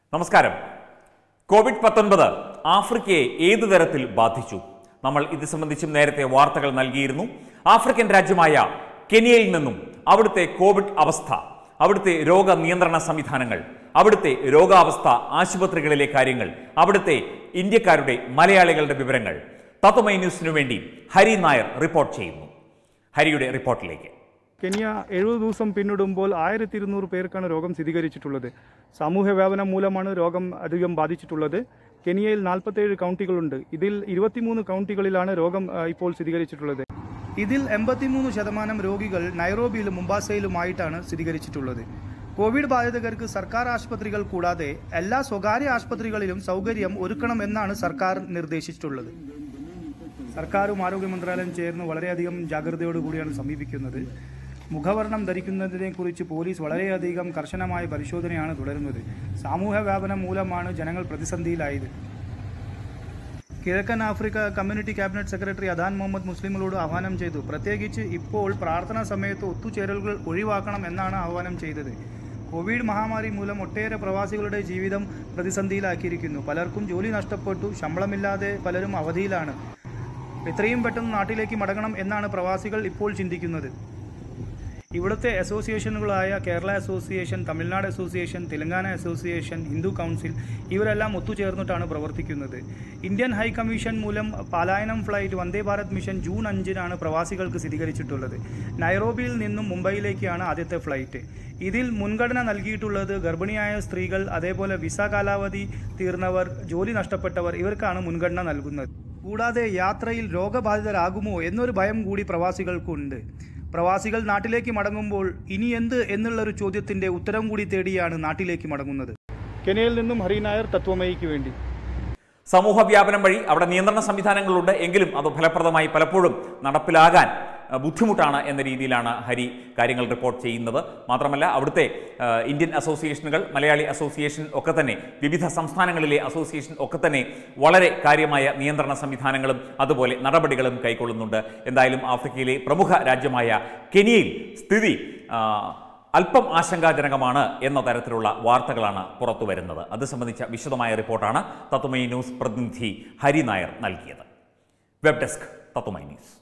നമസ്കാരം കോവിഡ് പത്തൊൻപത് ആഫ്രിക്കയെ ഏതു തരത്തിൽ ബാധിച്ചു നമ്മൾ ഇത് സംബന്ധിച്ചും നേരത്തെ വാർത്തകൾ നൽകിയിരുന്നു ആഫ്രിക്കൻ രാജ്യമായ കെനിയയിൽ നിന്നും അവിടുത്തെ കോവിഡ് അവസ്ഥ അവിടുത്തെ രോഗനിയന്ത്രണ സംവിധാനങ്ങൾ അവിടുത്തെ രോഗാവസ്ഥ ആശുപത്രികളിലെ കാര്യങ്ങൾ അവിടുത്തെ ഇന്ത്യക്കാരുടെ മലയാളികളുടെ വിവരങ്ങൾ തത്വമൈ ന്യൂസിനു വേണ്ടി ഹരി നായർ റിപ്പോർട്ട് ചെയ്യുന്നു ഹരിയുടെ റിപ്പോർട്ടിലേക്ക് കെനിയ എഴുപത് ദിവസം പിന്നിടുമ്പോൾ ആയിരത്തി ഇരുന്നൂറ് പേർക്കാണ് രോഗം സ്ഥിരീകരിച്ചിട്ടുള്ളത് സാമൂഹ്യ വ്യാപനം മൂലമാണ് രോഗം അധികം ബാധിച്ചിട്ടുള്ളത് കെനിയയിൽ നാൽപ്പത്തേഴ് കൗണ്ടികളുണ്ട് ഇതിൽ ഇരുപത്തിമൂന്ന് കൗണ്ടികളിലാണ് രോഗം ആ, ഇപ്പോൾ സ്ഥിരീകരിച്ചിട്ടുള്ളത് ഇതിൽ എൺപത്തിമൂന്ന് ശതമാനം രോഗികൾ നൈറോബിയിലും മുംബാസയിലുമായിട്ടാണ് സ്ഥിരീകരിച്ചിട്ടുള്ളത് കോവിഡ് ബാധിതർക്ക് സർക്കാർ ആശുപത്രികൾ കൂടാതെ എല്ലാ സ്വകാര്യ ആശുപത്രികളിലും സൗകര്യം ഒരുക്കണമെന്നാണ് സർക്കാർ നിർദ്ദേശിച്ചിട്ടുള്ളത് സർക്കാരും ആരോഗ്യ മന്ത്രാലയം ചേർന്ന് വളരെയധികം ജാഗ്രതയോടുകൂടിയാണ് സമീപിക്കുന്നത് മുഖവർണം ധരിക്കുന്നതിനെക്കുറിച്ച് പോലീസ് വളരെയധികം കർശനമായ പരിശോധനയാണ് തുടരുന്നത് സാമൂഹ്യ വ്യാപനം മൂലമാണ് ജനങ്ങൾ പ്രതിസന്ധിയിലായത് കിഴക്കൻ Africa community cabinet secretary Adan Mohammed മുസ്ലിങ്ങളോട് ആഹ്വാനം ചെയ്തു പ്രത്യേകിച്ച് ഇപ്പോൾ പ്രാർത്ഥനാ സമയത്ത് ഒത്തുചേരലുകൾ ഒഴിവാക്കണം എന്നാണ് ആഹ്വാനം ചെയ്തത് കോവിഡ് മഹാമാരി മൂലം ഒട്ടേറെ പ്രവാസികളുടെ ജീവിതം പ്രതിസന്ധിയിലാക്കിയിരിക്കുന്നു പലർക്കും ജോലി നഷ്ടപ്പെട്ടു ശമ്പളമില്ലാതെ പലരും അവധിയിലാണ് എത്രയും പെട്ടെന്ന് നാട്ടിലേക്ക് മടങ്ങണം എന്നാണ് പ്രവാസികൾ ഇപ്പോൾ ചിന്തിക്കുന്നത് ഇവിടുത്തെ അസോസിയേഷനുകളായ Kerala association Tamil Nadu association Telangana association Hindu council ഇവരെല്ലാം ഒത്തുചേർന്നിട്ടാണ് പ്രവർത്തിക്കുന്നത് ഇന്ത്യൻ ഹൈ കമ്മീഷൻ മൂലം പലായനം flight Vande Bharat mission June അഞ്ചിനാണ് പ്രവാസികൾക്ക് സ്ഥിരീകരിച്ചിട്ടുള്ളത് നൈറോബിയിൽ നിന്നും മുംബൈയിലേക്കാണ് ആദ്യത്തെ ഫ്ലൈറ്റ് ഇതിൽ മുൻഗണന നൽകിയിട്ടുള്ളത് ഗർഭിണിയായ സ്ത്രീകൾ അതേപോലെ വിസ കാലാവധി തീർന്നവർ ജോലി നഷ്ടപ്പെട്ടവർ ഇവർക്കാണ് മുൻഗണന നൽകുന്നത് കൂടാതെ യാത്രയിൽ രോഗബാധിതരാകുമോ എന്നൊരു ഭയം കൂടി പ്രവാസികൾക്കുണ്ട് പ്രവാസികൾ നാട്ടിലേക്ക് മടങ്ങുമ്പോൾ ഇനി എന്ത് എന്നുള്ളൊരു ചോദ്യത്തിന്റെ ഉത്തരം കൂടി തേടിയാണ് നാട്ടിലേക്ക് മടങ്ങുന്നത് കെനിയയിൽ നിന്നും ഹരിനായർ തത്വമയിക്ക് വേണ്ടി സമൂഹ വ്യാപനം വഴി അവിടെ നിയന്ത്രണ സംവിധാനങ്ങളുണ്ട് എങ്കിലും അത് ഫലപ്രദമായി പലപ്പോഴും നടപ്പിലാകാൻ അഹ്, ബുദ്ധിമുട്ടാണ് എന്ന രീതിയിലാണ് ഹരി കാര്യങ്ങൾ റിപ്പോർട്ട് ചെയ്യുന്നത് മാത്രമല്ല അവിടുത്തെ അഹ്, ഇന്ത്യൻ അസോസിയേഷനുകൾ മലയാളി അസോസിയേഷൻ ഒക്കെ തന്നെ വിവിധ സംസ്ഥാനങ്ങളിലെ അസോസിയേഷൻ ഒക്കെ തന്നെ വളരെ കാര്യമായ നിയന്ത്രണ സംവിധാനങ്ങളും അതുപോലെ നടപടികളും കൈക്കൊള്ളുന്നുണ്ട് എന്തായാലും ആഫ്രിക്കയിലെ പ്രമുഖ രാജ്യമായ കെനിയയിൽ സ്ഥിതി ആ, അല്പം ആശങ്കാജനകമാണ് എന്ന തരത്തിലുള്ള വാർത്തകളാണ് പുറത്തു വരുന്നത് അത് സംബന്ധിച്ച വിശദമായ റിപ്പോർട്ടാണ് തത്വമൈ ന്യൂസ് പ്രതിനിധി ഹരി നായർ നൽകിയത് വെബ് ഡെസ്ക് തത്വമൈ ന്യൂസ്